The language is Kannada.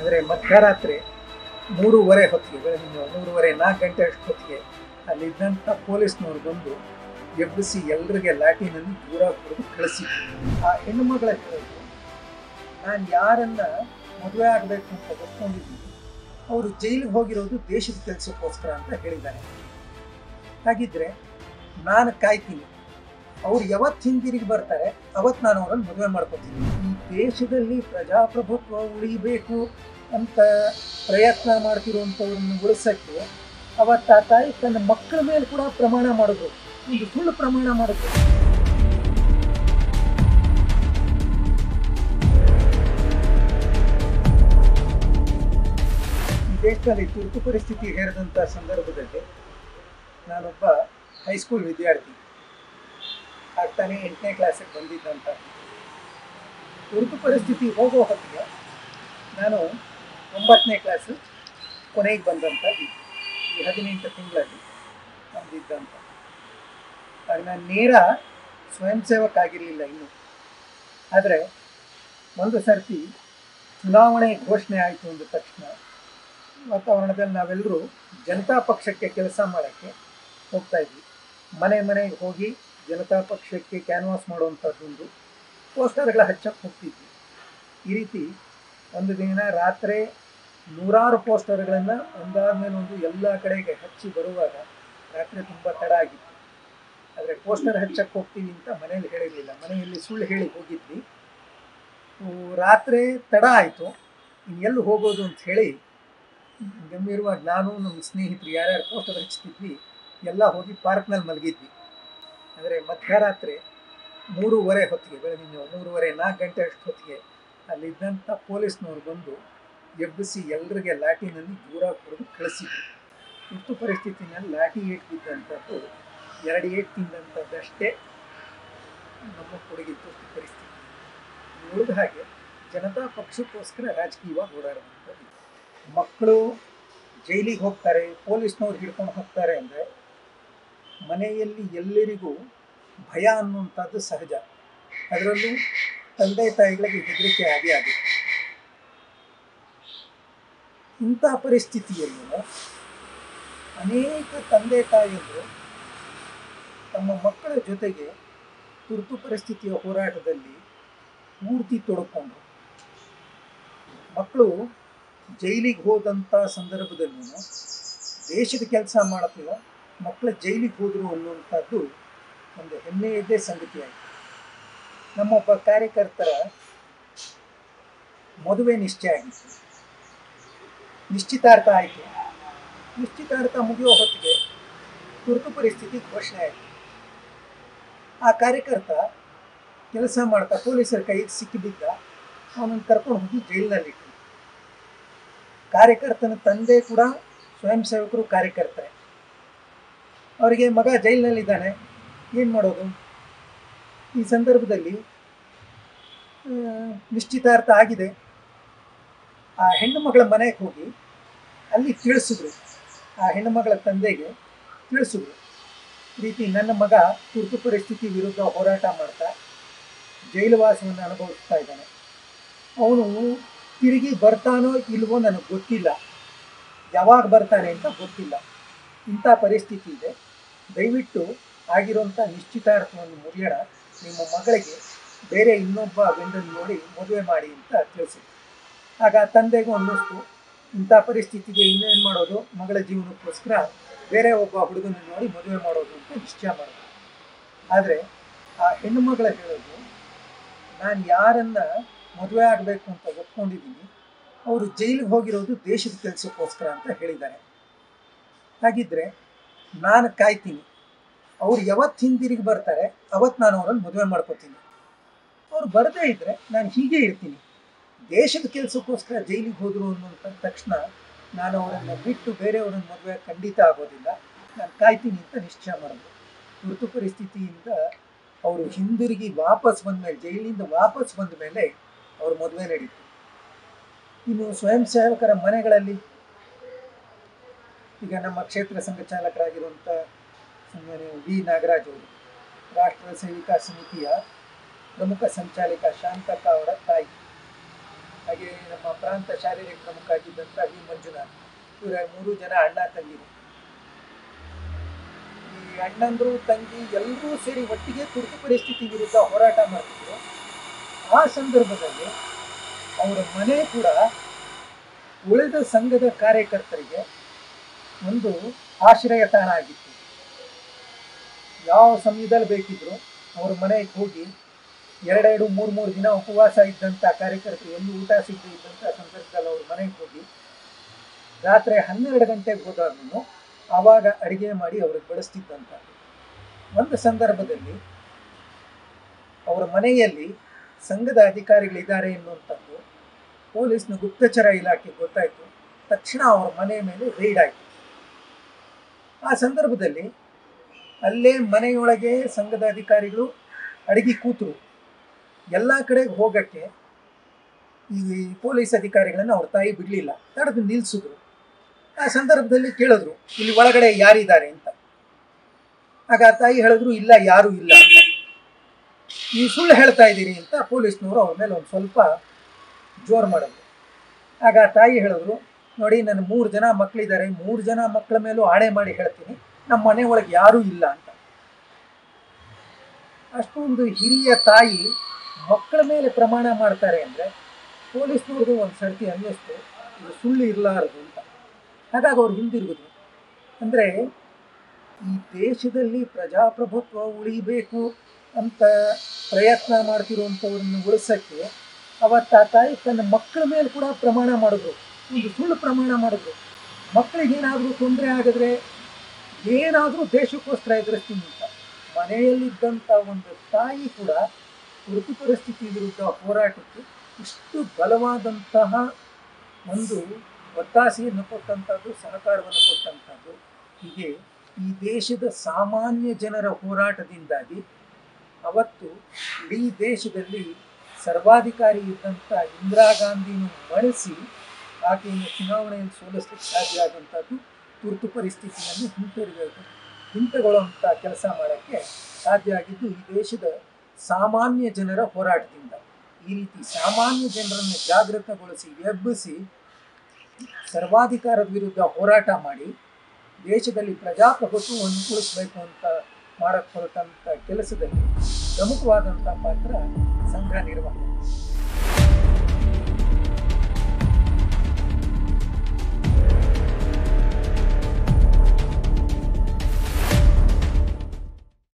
ಅಂದರೆ ಮಧ್ಯರಾತ್ರಿ ಮೂರುವರೆ ಹೊತ್ತಿಗೆ ಬೆಳಗಿನ ಮೂರುವರೆ ನಾಲ್ಕು ಗಂಟೆ ಅಷ್ಟು ಹೊತ್ತಿಗೆ ಅಲ್ಲಿದ್ದಂಥ ಪೊಲೀಸ್ನವ್ರು ಬಂದು ಎಬ್ಬಿಸಿ ಎಲ್ರಿಗೆ ಲಾಟಿನಲ್ಲಿ ದೂರ ಹೊಡೆದು ಕಳಿಸಿದ್ರು ಆ ಹೆಣ್ಣು ಮಗಳ ಹೇಳೋದು ನಾನು ಯಾರನ್ನ ಮದುವೆ ಆಗಬೇಕು ಅಂತ ಒಪ್ಕೊಂಡಿದ್ದೀನಿ ಅವರು ಜೈಲಿಗೆ ಹೋಗಿರೋದು ದೇಶದ ಕೆಲಸಕ್ಕೋಸ್ಕರ ಅಂತ ಹೇಳಿದ್ದಾರೆ ಹಾಗಿದ್ರೆ ನಾನು ಕಾಯ್ತೀನಿ ಅವ್ರು ಯಾವತ್ತು ಹಿಂದಿರುಗಿ ಬರ್ತಾರೆ ಅವತ್ತು ನಾನು ಅವರನ್ನು ಮದುವೆ ಮಾಡ್ಕೊತೀನಿ ಈ ದೇಶದಲ್ಲಿ ಪ್ರಜಾಪ್ರಭುತ್ವ ಉಳಿಬೇಕು ಅಂತ ಪ್ರಯತ್ನ ಮಾಡ್ತಿರುವಂಥವ್ರನ್ನ ಉಳಿಸೋಕ್ಕೆ ಅವತ್ತು ಆ ತಾಯಿ ತನ್ನ ಮಕ್ಕಳ ಮೇಲೆ ಕೂಡ ಪ್ರಮಾಣ ಮಾಡಿದ್ರು ಒಂದು ಸುಳ್ಳು ಪ್ರಮಾಣ ಮಾಡಿದ್ರು ಈ ದೇಶದಲ್ಲಿ ತುರ್ತು ಪರಿಸ್ಥಿತಿ ಹೇರಿದಂಥ ಸಂದರ್ಭದಲ್ಲಿ ನಾನೊಬ್ಬ ಹೈಸ್ಕೂಲ್ ವಿದ್ಯಾರ್ಥಿ ಆಗ್ತಾನೆ ಎಂಟನೇ ಕ್ಲಾಸಿಗೆ ಬಂದಿದ್ದಂಥ ತುರ್ತು ಪರಿಸ್ಥಿತಿ ಹೋಗೋ ಹೊತ್ತಿಗೆ ನಾನು ಒಂಬತ್ತನೇ ಕ್ಲಾಸು ಕೊನೆಗೆ ಬಂದಂಥ ಈ ಹದಿನೆಂಟು ತಿಂಗಳಲ್ಲಿ ಬಂದಿದ್ದಂಥ ಆಗ ನಾನು ನೇರ ಸ್ವಯಂ ಸೇವಕ ಆಗಿರಲಿಲ್ಲ ಇನ್ನು ಆದರೆ ಒಂದು ಸರ್ತಿ ಚುನಾವಣೆ ಘೋಷಣೆ ಆಯಿತು ಅಂದ ತಕ್ಷಣ ವಾತಾವರಣದಲ್ಲಿ ನಾವೆಲ್ಲರೂ ಜನತಾ ಪಕ್ಷಕ್ಕೆ ಕೆಲಸ ಮಾಡೋಕ್ಕೆ ಹೋಗ್ತಾ ಇದ್ವಿ ಮನೆ ಮನೆಗೆ ಹೋಗಿ ಜನತಾ ಪಕ್ಷಕ್ಕೆ ಕ್ಯಾನ್ವಾಸ್ ಮಾಡುವಂಥದ್ದೊಂದು ಪೋಸ್ಟರ್ಗಳ ಹಚ್ಚಕ್ಕೆ ಹೋಗ್ತಿದ್ವಿ ಈ ರೀತಿ ಒಂದು ದಿನ ರಾತ್ರಿ ನೂರಾರು ಪೋಸ್ಟರ್ಗಳನ್ನು ಒಂದಾದ್ಮೇಲೆ ಒಂದು ಎಲ್ಲ ಕಡೆಗೆ ಹಚ್ಚಿ ಬರುವಾಗ ರಾತ್ರಿ ತುಂಬ ತಡ ಆಗಿತ್ತು ಆದರೆ ಪೋಸ್ಟರ್ ಹಚ್ಚಕ್ಕೆ ಹೋಗ್ತೀವಿ ಅಂತ ಮನೇಲಿ ಹೇಳಿರಲಿಲ್ಲ ಮನೆಯಲ್ಲಿ ಸುಳ್ಳು ಹೇಳಿ ಹೋಗಿದ್ವಿ ಹ್ಮ್, ರಾತ್ರಿ ತಡ ಆಯಿತು ಎಲ್ಲಿ ಹೋಗೋದು ಅಂತ ಹೇಳಿ ಗಂಭೀರವಾಗಿ ನಾನು ನಮ್ಮ ಸ್ನೇಹಿತರು ಯಾರ್ಯಾರು ಪೋಸ್ಟರ್ ಹಚ್ತಿದ್ವಿ ಎಲ್ಲ ಹೋಗಿ ಪಾರ್ಕ್ನಲ್ಲಿ ಮಲಗಿದ್ವಿ ಅಂದರೆ ಮಧ್ಯರಾತ್ರಿ ಮೂರುವರೆ ಹೊತ್ತಿಗೆ ಬೆಳಗಿನ ಮೂರುವರೆ ನಾಲ್ಕು ಗಂಟೆ ಅಷ್ಟು ಹೊತ್ತಿಗೆ ಅಲ್ಲಿದ್ದಂಥ ಪೊಲೀಸ್ನವ್ರು ಬಂದು ಎಬ್ಬಿಸಿ ಎಲ್ರಿಗೆ ಲಾಟಿನಲ್ಲಿ ದೂರ ಹೊಡೆದು ಕಳಿಸಿದ್ರು ತುರ್ತು ಪರಿಸ್ಥಿತಿನಲ್ಲಿ ಲಾಠಿ ಏಟ್ ಬಿದ್ದಂಥದ್ದು ಎರಡು ಏಟ್ ತಿಂದಂಥದ್ದಷ್ಟೇ ನಮ್ಮ ಕೊಡುಗೆ ತುರ್ತು ಪರಿಸ್ಥಿತಿ ಉಳಿದ ಹಾಗೆ ಜನತಾ ಪಕ್ಷಕ್ಕೋಸ್ಕರ ರಾಜಕೀಯವಾಗಿ ಓಡಾಡುವಂಥದ್ದು ಮಕ್ಕಳು ಜೈಲಿಗೆ ಹೋಗ್ತಾರೆ ಪೊಲೀಸ್ನವ್ರು ಹಿಡ್ಕೊಂಡು ಹೋಗ್ತಾರೆ ಅಂದರೆ ಮನೆಯಲ್ಲಿ ಎಲ್ಲರಿಗೂ ಭಯ ಅನ್ನುವಂಥದ್ದು ಸಹಜ ಅದರಲ್ಲೂ ತಂದೆ ತಾಯಿಗಳಿಗೆ ಹೆದರಿಕೆ ಆಗೇ ಆಗುತ್ತೆ ಇಂಥ ಪರಿಸ್ಥಿತಿಯಲ್ಲೂ ಅನೇಕ ತಂದೆ ತಾಯಿಯರು ತಮ್ಮ ಮಕ್ಕಳ ಜೊತೆಗೆ ತುರ್ತು ಪರಿಸ್ಥಿತಿಯ ಹೋರಾಟದಲ್ಲಿ ಪೂರ್ತಿ ತೊಡ್ಕೊಂಡ್ರು ಮಕ್ಕಳು ಜೈಲಿಗೆ ಹೋದಂಥ ಸಂದರ್ಭದಲ್ಲೂ ದೇಶದ ಕೆಲಸ ಮಾಡತ್ತಿಲ್ಲ ಮಕ್ಕಳ ಜೈಲಿಗೆ ಹೋದರು ಅನ್ನುವಂಥದ್ದು ಒಂದು ಹೆಮ್ಮೆಯದ್ದೇ ಸಂಗತಿಯಾಯಿತು ನಮ್ಮೊಬ್ಬ ಕಾರ್ಯಕರ್ತರ ಮದುವೆ ನಿಶ್ಚಯ ಆಗಿತ್ತು ನಿಶ್ಚಿತಾರ್ಥ ಆಯಿತು ನಿಶ್ಚಿತಾರ್ಥ ಮುಗಿಯೋ ಹೊತ್ತಿಗೆ ತುರ್ತು ಪರಿಸ್ಥಿತಿ ಘೋಷಣೆ ಆಯಿತು ಆ ಕಾರ್ಯಕರ್ತ ಕೆಲಸ ಮಾಡ್ತಾ ಪೊಲೀಸರ ಕೈಗೆ ಸಿಕ್ಕಿಬಿದ್ದ ಅವನನ್ನು ಕರ್ಕೊಂಡು ಹೋಗಿ ಜೈಲಿನಲ್ಲಿಟ್ಟು ಕಾರ್ಯಕರ್ತನ ತಂದೆ ಕೂಡ ಸ್ವಯಂ ಸೇವಕರು ಕಾರ್ಯಕರ್ತರೆ ಅವರಿಗೆ ಮಗ ಜೈಲಿನಲ್ಲಿದ್ದಾನೆ ಏನು ಮಾಡೋದು ಈ ಸಂದರ್ಭದಲ್ಲಿ ಆ, ನಿಶ್ಚಿತಾರ್ಥ ಆಗಿದೆ ಆ ಹೆಣ್ಣು ಮಗಳ ಮನೆಗೆ ಹೋಗಿ ಅಲ್ಲಿ ತಿಳಿಸಿದ್ರು ಆ ಹೆಣ್ಣು ಮಗಳ ತಂದೆಗೆ ತಿಳಿಸಿದ್ರು ಈ ರೀತಿ ನನ್ನ ಮಗ ತುರ್ತು ಪರಿಸ್ಥಿತಿ ವಿರುದ್ಧ ಹೋರಾಟ ಮಾಡ್ತಾ ಜೈಲುವಾಸವನ್ನು ಅನುಭವಿಸ್ತಾ ಇದ್ದಾನೆ ಅವನು ತಿರುಗಿ ಬರ್ತಾನೋ ಇಲ್ವೋ ನನಗೆ ಗೊತ್ತಿಲ್ಲ ಯಾವಾಗ ಬರ್ತಾನೆ ಅಂತ ಗೊತ್ತಿಲ್ಲ ಇಂಥ ಪರಿಸ್ಥಿತಿ ಇದೆ ದಯವಿಟ್ಟು ಆಗಿರುವಂಥ ನಿಶ್ಚಿತಾರ್ಥವನ್ನು ಮುರಿಯೋಣ ನಿಮ್ಮ ಮಗಳಿಗೆ ಬೇರೆ ಇನ್ನೊಬ್ಬ ಗಂಡನ್ನು ನೋಡಿ ಮದುವೆ ಮಾಡಿ ಅಂತ ತಿಳಿಸಿದ್ರು ಆಗ ಆ ತಂದೆಗೂ ಅನ್ನಿಸ್ತು ಇಂಥ ಪರಿಸ್ಥಿತಿಗೆ ಇನ್ನೇನು ಮಾಡೋದು ಮಗಳ ಜೀವನಕ್ಕೋಸ್ಕರ ಬೇರೆ ಒಬ್ಬ ಹುಡುಗನ ನೋಡಿ ಮದುವೆ ಮಾಡೋದು ಅಂತ ನಿಶ್ಚಯ ಮಾಡೋದು ಆದರೆ ಆ ಹೆಣ್ಣು ಮಗಳ ಹೇಳೋದು ನಾನು ಯಾರನ್ನ ಮದುವೆ ಆಗಬೇಕು ಅಂತ ಒಪ್ಕೊಂಡಿದ್ದೀನಿ ಅವರು ಜೈಲಿಗೆ ಹೋಗಿರೋದು ದೇಶದ ಕೆಲಸಕ್ಕೋಸ್ಕರ ಅಂತ ಹೇಳಿದ್ದಾರೆ ಹಾಗಿದ್ರೆ ನಾನು ಕಾಯ್ತೀನಿ ಅವ್ರು ಯಾವತ್ತು ಹಿಂದಿರುಗಿ ಬರ್ತಾರೆ ಅವತ್ತು ನಾನು ಅವರನ್ನು ಮದುವೆ ಮಾಡ್ಕೋತೀನಿ ಅವ್ರು ಬರದೇ ಇದ್ದರೆ ನಾನು ಹೀಗೆ ಇರ್ತೀನಿ ದೇಶದ ಕೆಲಸಕ್ಕೋಸ್ಕರ ಜೈಲಿಗೆ ಹೋದರು ಅನ್ನುವಂಥ ತಕ್ಷಣ ನಾನು ಅವರನ್ನು ಬಿಟ್ಟು ಬೇರೆಯವರನ್ನು ಮದುವೆ ಖಂಡಿತ ಆಗೋದಿಲ್ಲ ನಾನು ಕಾಯ್ತೀನಿ ಅಂತ ನಿಶ್ಚಯ ಮಾಡಿದ್ರು ತುರ್ತು ಪರಿಸ್ಥಿತಿಯಿಂದ ಅವರು ಹಿಂದಿರುಗಿ ವಾಪಸ್ ಬಂದ ಮೇಲೆ ಜೈಲಿಂದ ವಾಪಸ್ ಬಂದ ಮೇಲೆ ಅವ್ರ ಮದುವೆ ನಡೀತು ಇನ್ನು ಸ್ವಯಂ ಸೇವಕರ ಮನೆಗಳಲ್ಲಿ ಈಗ ನಮ್ಮ ಕ್ಷೇತ್ರ ಸಂಘ ಚಾಲಕರಾಗಿರುವಂಥ ಸನ್ಮಾನ್ಯ ವಿ ನಾಗರಾಜ್ ಅವರು ರಾಷ್ಟ್ರ ಸೇವಿಕಾ ಸಮಿತಿಯ ಪ್ರಮುಖ ಸಂಚಾಲಿಕ ಶಾಂತಕ್ಕ ಅವರ ತಾಯಿ ಹಾಗೆ ನಮ್ಮ ಪ್ರಾಂತ ಶಾರೀರಿಕ ಪ್ರಮುಖ ಆಗಿದ್ದಂಥ ವಿ ಮಂಜುನಾಥ್ ಇವರ ಮೂರು ಜನ ಅಣ್ಣ ತಂಗಿರು ಈ ಅಣ್ಣಂದ್ರು ತಂಗಿ ಎಲ್ಲರೂ ಸೇರಿ ಒಟ್ಟಿಗೆ ತುರ್ತು ಪರಿಸ್ಥಿತಿ ವಿರುದ್ಧ ಹೋರಾಟ ಮಾಡ್ತಿದ್ರು ಆ ಸಂದರ್ಭದಲ್ಲಿ ಅವರ ಮನೆ ಕೂಡ ಉಳಿದ ಸಂಘದ ಕಾರ್ಯಕರ್ತರಿಗೆ ಒಂದು ಆಶ್ರಯ ತಾಣ ಆಗಿತ್ತು ಯಾವ ಸಮಯದಲ್ಲಿ ಬೇಕಿದ್ರು ಅವ್ರ ಮನೆಗೆ ಹೋಗಿ ಎರಡೆರಡು ಮೂರು ಮೂರು ದಿನ ಉಪವಾಸ ಇದ್ದಂಥ ಕಾರ್ಯಕರ್ತರು ಎಲ್ಲಿ ಊಟ ಸಿಗದೆ ಇದ್ದಂಥ ಸಂದರ್ಭದಲ್ಲಿ ಅವ್ರ ಮನೆಗೆ ಹೋಗಿ ರಾತ್ರಿ ಹನ್ನೆರಡು ಗಂಟೆಗೆ ಹೋದಾಗೂ ಆವಾಗ ಅಡಿಗೆ ಮಾಡಿ ಅವ್ರಿಗೆ ಬಡಿಸ್ತಿದ್ದಂಥ ಒಂದು ಸಂದರ್ಭದಲ್ಲಿ ಅವರ ಮನೆಯಲ್ಲಿ ಸಂಘದ ಅಧಿಕಾರಿಗಳಿದ್ದಾರೆ ಎನ್ನುವಂಥದ್ದು ಪೊಲೀಸ್ನ ಗುಪ್ತಚರ ಇಲಾಖೆ ಗೊತ್ತಾಯಿತು ತಕ್ಷಣ ಅವರ ಮನೆ ಮೇಲೆ ರೈಡ್ ಆಯಿತು ಆ ಸಂದರ್ಭದಲ್ಲಿ ಅಲ್ಲೇ ಮನೆಯೊಳಗೆ ಸಂಘದ ಅಧಿಕಾರಿಗಳು ಅಡಗಿ ಕೂತರು ಎಲ್ಲ ಕಡೆಗೆ ಹೋಗಕ್ಕೆ ಈ ಪೊಲೀಸ್ ಅಧಿಕಾರಿಗಳನ್ನು ಅವ್ರ ತಾಯಿ ಬಿಡಲಿಲ್ಲ ತಡೆದು ನಿಲ್ಲಿಸಿದ್ರು ಆ ಸಂದರ್ಭದಲ್ಲಿ ಕೇಳಿದ್ರು ಇಲ್ಲಿ ಒಳಗಡೆ ಯಾರಿದ್ದಾರೆ ಅಂತ ಆಗ ಆ ತಾಯಿ ಹೇಳಿದ್ರು ಇಲ್ಲ ಯಾರೂ ಇಲ್ಲ ಅಂತ ಈ ಸುಳ್ಳು ಹೇಳ್ತಾ ಇದ್ದೀರಿ ಅಂತ ಪೊಲೀಸ್ನವರು ಅವ್ರ ಮೇಲೆ ಒಂದು ಸ್ವಲ್ಪ ಜೋರು ಮಾಡಿದ್ರು ಆಗ ಆ ತಾಯಿ ಹೇಳಿದ್ರು ನೋಡಿ ನನ್ನ ಮೂರು ಜನ ಮಕ್ಕಳಿದ್ದಾರೆ ಮೂರು ಜನ ಮಕ್ಕಳ ಮೇಲೂ ಆಣೆ ಮಾಡಿ ಹೇಳ್ತೀನಿ ನಮ್ಮ ಮನೆ ಒಳಗೆ ಯಾರೂ ಇಲ್ಲ ಅಂತ ಅಷ್ಟೊಂದು ಹಿರಿಯ ತಾಯಿ ಮಕ್ಕಳ ಮೇಲೆ ಪ್ರಮಾಣ ಮಾಡ್ತಾರೆ ಅಂದರೆ ಪೊಲೀಸ್ನವ್ರದ್ದು ಒಂದು ಸರ್ತಿ ಅನ್ನಿಸ್ತು ಇದು ಸುಳ್ಳು ಇರಲಾರದು ಅಂತ ಹಾಗಾಗಿ ಅವ್ರು ಹಿಂದಿರುಗಿದ್ರು ಅಂದರೆ ಈ ದೇಶದಲ್ಲಿ ಪ್ರಜಾಪ್ರಭುತ್ವ ಉಳಿಬೇಕು ಅಂತ ಪ್ರಯತ್ನ ಮಾಡ್ತಿರುವಂಥವ್ರನ್ನ ಉಳಿಸೋಕ್ಕೆ ಅವತ್ತು ಆ ತಾಯಿ ತನ್ನ ಮಕ್ಕಳ ಮೇಲೆ ಕೂಡ ಪ್ರಮಾಣ ಮಾಡಿದ್ರು ಒಂದು ಸುಳ್ಳು ಪ್ರಮಾಣ ಮಾಡಿದ್ರು ಮಕ್ಕಳಿಗೇನಾದರೂ ತೊಂದರೆ ಆಗಿದ್ರೆ ಏನಾದರೂ ದೇಶಕ್ಕೋಸ್ಕರ ಎದುರಿಸ್ತೀನಿ ಅಂತ ಮನೆಯಲ್ಲಿದ್ದಂಥ ಒಂದು ತಾಯಿ ಕೂಡ ತುರ್ತು ಪರಿಸ್ಥಿತಿ ವಿರುದ್ಧ ಹೋರಾಟಕ್ಕೆ ಇಷ್ಟು ಬಲವಾದಂತಹ ಒಂದು ಒತ್ತಾಸೆಯನ್ನು ಕೊಟ್ಟಂಥದ್ದು ಸಹಕಾರವನ್ನು ಕೊಟ್ಟಂಥದ್ದು ಹೀಗೆ ಈ ದೇಶದ ಸಾಮಾನ್ಯ ಜನರ ಹೋರಾಟದಿಂದಾಗಿ ಅವತ್ತು ಇಡೀ ದೇಶದಲ್ಲಿ ಸರ್ವಾಧಿಕಾರಿ ಇದ್ದಂಥ ಇಂದಿರಾ ಗಾಂಧಿನೂ ಮಣಿಸಿ ಆಕೆಯನ್ನು ಚುನಾವಣೆಯಲ್ಲಿ ಸೋಲಿಸಲಿಕ್ಕೆ ಸಾಧ್ಯ ಆದಂಥದ್ದು ತುರ್ತು ಪರಿಸ್ಥಿತಿಯನ್ನು ಹಿಂತಿರುಗಬೇಕು ಹಿಂತೆಗೊಳ್ಳುವಂಥ ಕೆಲಸ ಮಾಡೋಕ್ಕೆ ಸಾಧ್ಯ ಆಗಿದ್ದು ಈ ದೇಶದ ಸಾಮಾನ್ಯ ಜನರ ಹೋರಾಟದಿಂದ ಈ ರೀತಿ ಸಾಮಾನ್ಯ ಜನರನ್ನು ಜಾಗೃತಗೊಳಿಸಿ ಎಬ್ಬಿಸಿ ಸರ್ವಾಧಿಕಾರದ ವಿರುದ್ಧ ಹೋರಾಟ ಮಾಡಿ ದೇಶದಲ್ಲಿ ಪ್ರಜಾಪ್ರಭುತ್ವವನ್ನು ಉಳಿಸಬೇಕು ಅಂತ ಮಾಡಕ್ಕೆ ಹೊರಟಂಥ ಕೆಲಸದಲ್ಲಿ ಪ್ರಮುಖವಾದಂಥ ಪಾತ್ರ ಸಂಘ ನಿರ್ವಹಣೆ